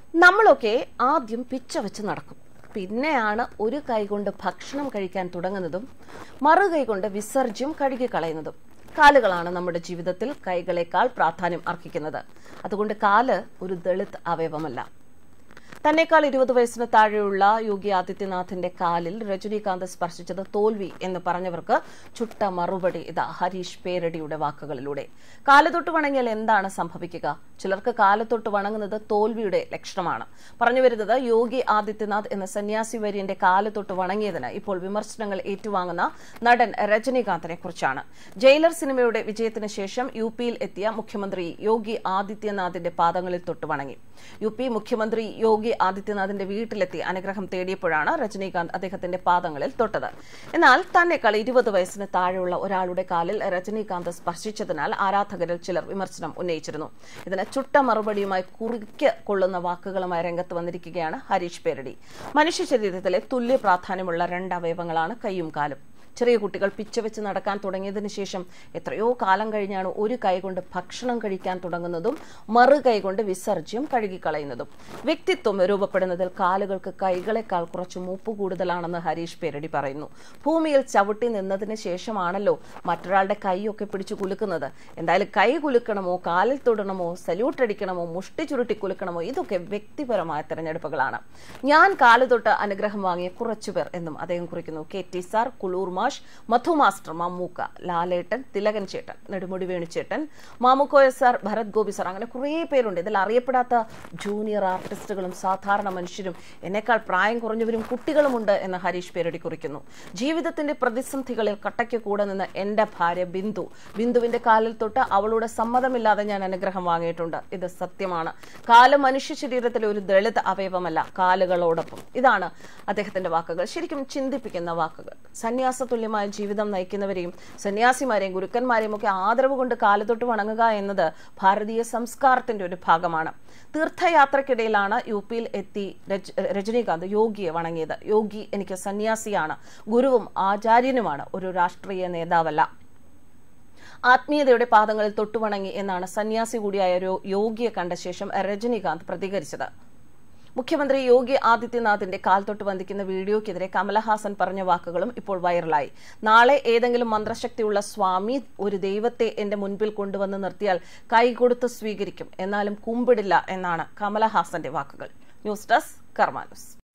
നമ്മളൊക്കെ ആദ്യം പിച്ച വെച്ച് നടക്കും പിന്നെയാണ് ഒരു കൈകൊണ്ട് ഭക്ഷണം കഴിക്കാൻ തുടങ്ങുന്നതും മറു കൈകൊണ്ട് വിസർജ്യം കഴുകി കളയുന്നതും കാലുകളാണ് നമ്മുടെ ജീവിതത്തിൽ കൈകളേക്കാൾ പ്രാധാന്യം അർഹിക്കുന്നത് അതുകൊണ്ട് കാല് ഒരു ദളിത് അവയവമല്ല തന്നെക്കാൾ ഇരുപത് വയസ്സിന് താഴെയുള്ള യോഗി ആദിത്യനാഥിന്റെ കാലിൽ രജനീകാന്ത് സ്പർശിച്ചത് തോൽവി എന്ന് പറഞ്ഞവർക്ക് ചുട്ട മറുപടി ഇതാ ഹരീഷ് പേരടിയുടെ വാക്കുകളിലൂടെ കാല് തൊട്ട് വണങ്ങിയാൽ എന്താണ് സംഭവിക്കുക ചിലർക്ക് കാല് തൊട്ട് വണങ്ങുന്നത് തോൽവിയുടെ ലക്ഷണമാണ് പറഞ്ഞു വരുന്നത് യോഗി ആദിത്യനാഥ് എന്ന സന്യാസി വര്യന്റെ കാല് തൊട്ട് വണങ്ങിയതിന് ഇപ്പോൾ വിമർശനങ്ങൾ ഏറ്റുവാങ്ങുന്ന നടൻ രജനീകാന്തിനെ കുറിച്ചാണ് ജയിലർ സിനിമയുടെ വിജയത്തിന് ശേഷം യു പിയിൽ എത്തിയ മുഖ്യമന്ത്രി യോഗി ആദിത്യനാഥിന്റെ പാദങ്ങളിൽ തൊട്ട് വണങ്ങി യു പി മുഖ്യമന്ത്രി യോഗി ആദിത്യനാഥിന്റെ വീട്ടിലെത്തി അനുഗ്രഹം തേടിയപ്പോഴാണ് രജനീകാന്ത് അദ്ദേഹത്തിന്റെ പാദങ്ങളിൽ തൊട്ടത് എന്നാൽ തന്നെക്കാൾ ഇരുപത് വയസ്സിന് താഴെയുള്ള ഒരാളുടെ കാലിൽ രജനീകാന്ത് സ്പർശിച്ചതിനാൽ ആരാധകരിൽ ചിലർ വിമർശനം ഉന്നയിച്ചിരുന്നു ഇതിന് ചുട്ട മറുപടിയുമായി കുറുക്ക് കൊള്ളുന്ന വാക്കുകളുമായി രംഗത്ത് വന്നിരിക്കുകയാണ് ഹരീഷ് പേരടി മനുഷ്യ ശരീരത്തിലെ തുല്യ പ്രാധാന്യമുള്ള രണ്ട് അവയവങ്ങളാണ് കൈയും കാലും ചെറിയ കുട്ടികൾ പിച്ച വെച്ച് നടക്കാൻ തുടങ്ങിയതിനു ശേഷം എത്രയോ കാലം കഴിഞ്ഞാണ് ഒരു കൈകൊണ്ട് ഭക്ഷണം കഴിക്കാൻ തുടങ്ങുന്നതും മറു കൈകൊണ്ട് വിസർജ്യം കഴുകിക്കളയുന്നതും വ്യക്തിത്വം രൂപപ്പെടുന്നതിൽ കാലുകൾക്ക് കൈകളെക്കാൾ കുറച്ച് മൂപ്പ് കൂടുതലാണെന്ന് ഹരീഷ് പേരടി പറയുന്നു ഭൂമിയിൽ ചവിട്ടി നിന്നതിന് ശേഷമാണല്ലോ മറ്റൊരാളുടെ കൈയൊക്കെ പിടിച്ചു കുലുക്കുന്നത് എന്തായാലും കൈ കുലുക്കണമോ കാലിൽ തൊടണമോ സല്യൂട്ട് അടിക്കണമോ മുഷ്ടി ചുരുട്ടി കുലുക്കണമോ ഇതൊക്കെ വ്യക്തിപരമായ തെരഞ്ഞെടുപ്പുകളാണ് ഞാൻ കാല് തൊട്ട് അനുഗ്രഹം വാങ്ങിയ കുറച്ചുപേർ എന്നും അദ്ദേഹം കുറിക്കുന്നു കെ ടി സാർ കുളൂർ മാഷ് മധു മാസ്റ്റർ മമ്മൂക്ക ലാലേട്ടൻ തിലകൻ ചേട്ടൻ നെടുമുടി വേണുചേട്ടൻ മാമുക്കോയ സാർ ഭരത് ഗോപി സാർ അങ്ങനെ കുറേ പേരുണ്ട് ഇതിൽ അറിയപ്പെടാത്ത ജൂനിയർ ആർട്ടിസ്റ്റുകളും സാധാരണ മനുഷ്യരും എന്നേക്കാൾ പ്രായം കുറഞ്ഞവരും കുട്ടികളുമുണ്ട് എന്ന് ഹരീഷ് പേരടി കുറിക്കുന്നു ജീവിതത്തിന്റെ പ്രതിസന്ധികളിൽ കട്ടയ്ക്ക് കൂടെ നിന്ന് എന്റെ ഭാര്യ ബിന്ദു ബിന്ദുവിന്റെ കാലിൽ തൊട്ട് അവളുടെ സമ്മതമില്ലാതെ ഞാൻ അനുഗ്രഹം വാങ്ങിയിട്ടുണ്ട് ഇത് സത്യമാണ് കാല് മനുഷ്യ ശരീരത്തിലെ ഒരു ദളിത് അവയവമല്ല കാലുകളോടൊപ്പം ഇതാണ് അദ്ദേഹത്തിന്റെ വാക്കുകൾ ശരിക്കും ചിന്തിപ്പിക്കുന്ന വാക്കുകൾ സന്യാസ തുല്യമായ ജീവിതം നയിക്കുന്നവരെയും സന്യാസിമാരെയും ഗുരുക്കന്മാരെയും ഒക്കെ ആദരവ് കൊണ്ട് കാലുതൊട്ട് വണങ്ങുക എന്നത് ഭാരതീയ സംസ്കാരത്തിന്റെ ഒരു ഭാഗമാണ് തീർത്ഥയാത്രക്കിടയിലാണ് യു പിയിൽ എത്തി രജ- രജനീകാന്ത് യോഗിയെ വണങ്ങിയത് യോഗി എനിക്ക് സന്യാസിയാണ് ഗുരുവും ആചാര്യനുമാണ് ഒരു രാഷ്ട്രീയ നേതാവല്ല ആത്മീയതയുടെ പാദങ്ങളിൽ തൊട്ടുവണങ്ങി എന്നാണ് സന്യാസി കൂടിയായ ഒരു യോഗിയെ കണ്ട ശേഷം രജനീകാന്ത് പ്രതികരിച്ചത് മുഖ്യമന്ത്രി യോഗി ആദിത്യനാഥിന്റെ കാൽ തൊട്ട് വന്ദിക്കുന്ന വീഡിയോയ്ക്കെതിരെ കമലഹാസൻ പറഞ്ഞ വാക്കുകളും ഇപ്പോൾ വൈറലായി നാളെ ഏതെങ്കിലും മന്ത്രശക്തിയുള്ള സ്വാമി ഒരു ദൈവത്തെ എന്റെ മുൻപിൽ കൊണ്ടുവന്ന് നിർത്തിയാൽ കൈകൊടുത്ത് സ്വീകരിക്കും എന്നാലും കുമ്പിടില്ല എന്നാണ് കമലഹാസന്റെ വാക്കുകൾ ന്യൂസ് ഡെസ്ക് കർമാനുസ്